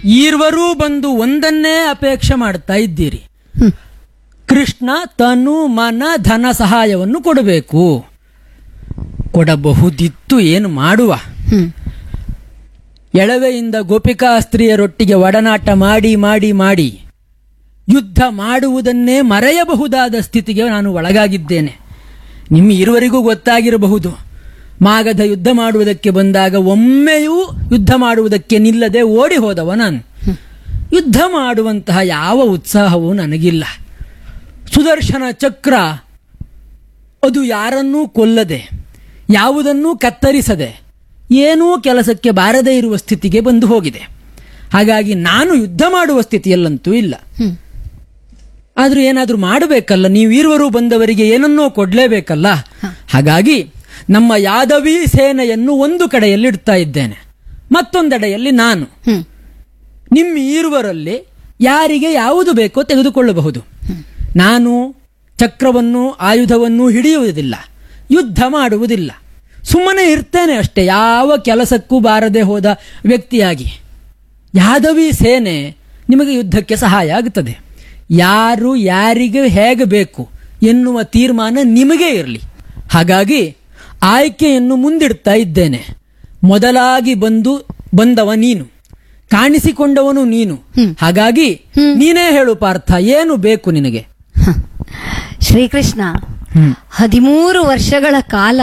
ಈರ್ವರೂ ಬಂದು ಒಂದನ್ನೇ ಅಪೇಕ್ಷೆ ಮಾಡ್ತಾ ಇದ್ದೀರಿ ಹ್ಮ್. ಕೃಷ್ಣ ತನು ಮನ ಧನ ಸಹಾಯವನ್ನು ಕೊಡಬೇಕು ಕೊಡಬಹುದಿತ್ತು ಏನು ಮಾಡುವ ಹ್ಮ್ ಎಳವೆಯಿಂದ ಗೋಪಿಕಾ ಸ್ತ್ರೀಯರೊಟ್ಟಿಗೆ ಒಡನಾಟ ಮಾಡಿ ಮಾಡಿ ಮಾಡಿ ಯುದ್ಧ ಮಾಡುವುದನ್ನೇ ಮರೆಯಬಹುದಾದ ಸ್ಥಿತಿಗೆ ನಾನು ಒಳಗಾಗಿದ್ದೇನೆ ನಿಮ್ಮ ಇರುವರಿಗೂ ಗೊತ್ತಾಗಿರಬಹುದು ಮಾಗಧ ಯುದ್ಧ ಮಾಡುವುದಕ್ಕೆ ಬಂದಾಗ ಒಮ್ಮೆಯೂ ಯುದ್ಧ ಮಾಡುವುದಕ್ಕೆ ನಿಲ್ಲದೆ ಓಡಿ ಹೋದವ ನಾನು ಯುದ್ಧ ಮಾಡುವಂತಹ ಯಾವ ಉತ್ಸಾಹವೂ ನನಗಿಲ್ಲ ಸುದರ್ಶನ ಚಕ್ರ ಅದು ಯಾರನ್ನೂ ಕೊಲ್ಲದೆ ಯಾವುದನ್ನೂ ಕತ್ತರಿಸದೆ ಏನೂ ಕೆಲಸಕ್ಕೆ ಬಾರದೇ ಇರುವ ಸ್ಥಿತಿಗೆ ಬಂದು ಹೋಗಿದೆ ಹಾಗಾಗಿ ನಾನು ಯುದ್ಧ ಮಾಡುವ ಸ್ಥಿತಿಯಲ್ಲಂತೂ ಇಲ್ಲ ಹ್ಮ್ ಆದ್ರೂ ಏನಾದ್ರೂ ಮಾಡಬೇಕಲ್ಲ ನೀವು ಇರುವರು ಬಂದವರಿಗೆ ಏನನ್ನೋ ಕೊಡ್ಲೇಬೇಕಲ್ಲ ಹಾಗಾಗಿ ನಮ್ಮ ಯಾದವಿ ಸೇನೆಯನ್ನು ಒಂದು ಕಡೆಯಲ್ಲಿ ಇಡ್ತಾ ಇದ್ದೇನೆ ಮತ್ತೊಂದೆಡೆಯಲ್ಲಿ ನಾನು ಹ್ಮ್ ನಿಮ್ಮ ಈರುವರಲ್ಲಿ ಯಾರಿಗೆ ಯಾವುದು ಬೇಕೋ ತೆಗೆದುಕೊಳ್ಳಬಹುದು ನಾನು ಚಕ್ರವನ್ನು ಆಯುಧವನ್ನು ಹಿಡಿಯುವುದಿಲ್ಲ ಯುದ್ಧ ಮಾಡುವುದಿಲ್ಲ ಸುಮ್ಮನೆ ಇರ್ತೇನೆ ಅಷ್ಟೇ ಯಾವ ಕೆಲಸಕ್ಕೂ ಬಾರದೆ ಹೋದ ವ್ಯಕ್ತಿಯಾಗಿ ಯಾದವಿ ಸೇನೆ ನಿಮಗೆ ಯುದ್ಧಕ್ಕೆ ಸಹಾಯ ಆಗುತ್ತದೆ ಯಾರು ಯಾರಿಗೆ ಹೇಗೆ ಬೇಕು ಎನ್ನುವ ತೀರ್ಮಾನ ನಿಮಗೇ ಇರಲಿ ಹಾಗಾಗಿ ಆಯ್ಕೆಯನ್ನು ಮುಂದಿಡ್ತಾ ಇದ್ದೇನೆ ಮೊದಲಾಗಿ ಬಂದು ಬಂದವ ನೀನು ಕಾಣಿಸಿಕೊಂಡವನು ನೀನು ಹಾಗಾಗಿ ನೀನೇ ಹೇಳು ಪಾರ್ಥ ಏನು ಬೇಕು ನಿನಗೆ ಹ. ಶ್ರೀಕೃಷ್ಣ ಹ್ಮ್. ಹದಿಮೂರು ವರ್ಷಗಳ ಕಾಲ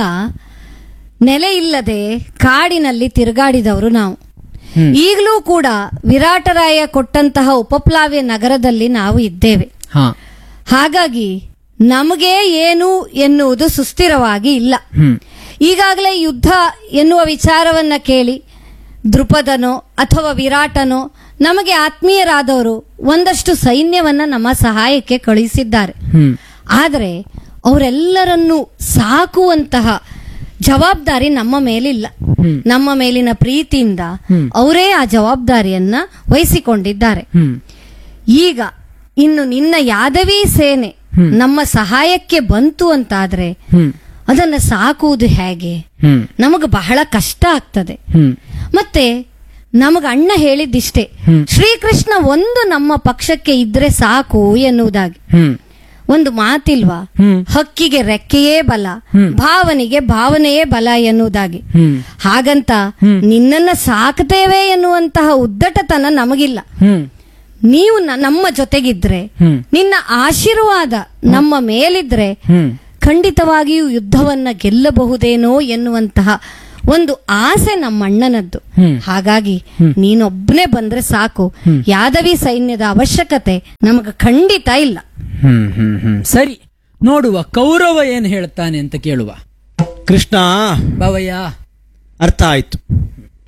ನೆಲೆ ಇಲ್ಲದೆ ಕಾಡಿನಲ್ಲಿ ತಿರುಗಾಡಿದವರು ನಾವು ಹ್ಮ್. ಈಗಲೂ ಕೂಡ ವಿರಾಟರಾಯ ಕೊಟ್ಟಂತಹ ಉಪಪ್ಲಾವ್ಯ ನಗರದಲ್ಲಿ ನಾವು ಇದ್ದೇವೆ ಹಾ ಹಾಗಾಗಿ ನಮಗೆ ಏನು ಎನ್ನುವುದು ಸುಸ್ಥಿರವಾಗಿ ಇಲ್ಲ ಹ್ಮ್ ಈಗಾಗಲೇ ಯುದ್ಧ ಎನ್ನುವ ವಿಚಾರವನ್ನ ಕೇಳಿ ದೃಪದನೋ ಅಥವಾ ವಿರಾಟನೋ ನಮಗೆ ಆತ್ಮೀಯರಾದವರು ಒಂದಷ್ಟು ಸೈನ್ಯವನ್ನ ನಮ್ಮ ಸಹಾಯಕ್ಕೆ ಕಳುಹಿಸಿದ್ದಾರೆ ಹ್ಮ್ ಆದರೆ ಅವರೆಲ್ಲರನ್ನೂ ಸಾಕುವಂತಹ ಜವಾಬ್ದಾರಿ ನಮ್ಮ ಮೇಲಿಲ್ಲ ಹ್ಮ್. ನಮ್ಮ ಮೇಲಿನ ಪ್ರೀತಿಯಿಂದ ಹ್ಮ್. ಅವರೇ ಆ ಜವಾಬ್ದಾರಿಯನ್ನ ವಹಿಸಿಕೊಂಡಿದ್ದಾರೆ ಹ್ಮ್ ಈಗ ಇನ್ನು ನಿನ್ನ ಯಾದವಿ ಸೇನೆ ಹ್ಮ್. ನಮ್ಮ ಸಹಾಯಕ್ಕೆ ಬಂತು ಅಂತಾದ್ರೆ ಹ್ಮ್ ಅದನ್ನ ಸಾಕುವುದು ಹೇಗೆ ಹ್ಮ್ ನಮಗೆ ಬಹಳ ಕಷ್ಟ ಆಗ್ತದೆ ಹ್ಮ್ ಮತ್ತೆ ನಮಗ ಅಣ್ಣ ಹೇಳಿದ್ದಿಷ್ಟೇ ಹ್ಮ್. ಶ್ರೀಕೃಷ್ಣ ಒಂದು ನಮ್ಮ ಪಕ್ಷಕ್ಕೆ ಇದ್ರೆ ಸಾಕು ಎನ್ನುವುದಾಗಿ ಹ್ಮ್ ಒಂದು ಮಾತಿಲ್ವಾ ಹ್ಮ್. ಹಕ್ಕಿಗೆ ರೆಕ್ಕೆಯೇ ಬಲ ಹ್ಮ್. ಭಾವನಿಗೆ ಭಾವನೆಯೇ ಬಲ ಎನ್ನುವುದಾಗಿ ಹ್ಮ್ ಹಾಗಂತ ಹ್ಮ್. ನಿನ್ನನ್ನ ಸಾಕ್ತೇವೆ ಎನ್ನುವಂತಹ ಉದ್ದಟತನ ನಮಗಿಲ್ಲ ಹ್ಮ್ ನೀವು ನ- ನಮ್ಮ ಜೊತೆಗಿದ್ರೆ ಹ್ಮ್. ನಿನ್ನ ಆಶೀರ್ವಾದ ನಮ್ಮ ಮೇಲಿದ್ರೆ ಹ್ಮ್ ಖಂಡಿತವಾಗಿಯೂ ಯುದ್ಧವನ್ನ ಗೆಲ್ಲಬಹುದೇನೋ ಎನ್ನುವಂತಹ ಒಂದು ಆಸೆ ನಮ್ಮ ಅಣ್ಣನದ್ದು ಹ್ಮ್. ಹಾಗಾಗಿ ನೀನೊಬ್ಬನೇ ಬಂದ್ರೆ ಸಾಕು ಯಾದವಿ ಸೈನ್ಯದ ಅವಶ್ಯಕತೆ ನಮಗ ಖಂಡಿತ ಇಲ್ಲ ಹ್ಮ್ ಹ್ಮ್ ಹ್ಮ್ ಸರಿ ನೋಡುವ ಕೌರವ ಏನ್ ಹೇಳ್ತಾನೆ ಅಂತ ಕೇಳುವ ಕೃಷ್ಣ ಭವಯ್ಯ ಅರ್ಥ ಆಯ್ತು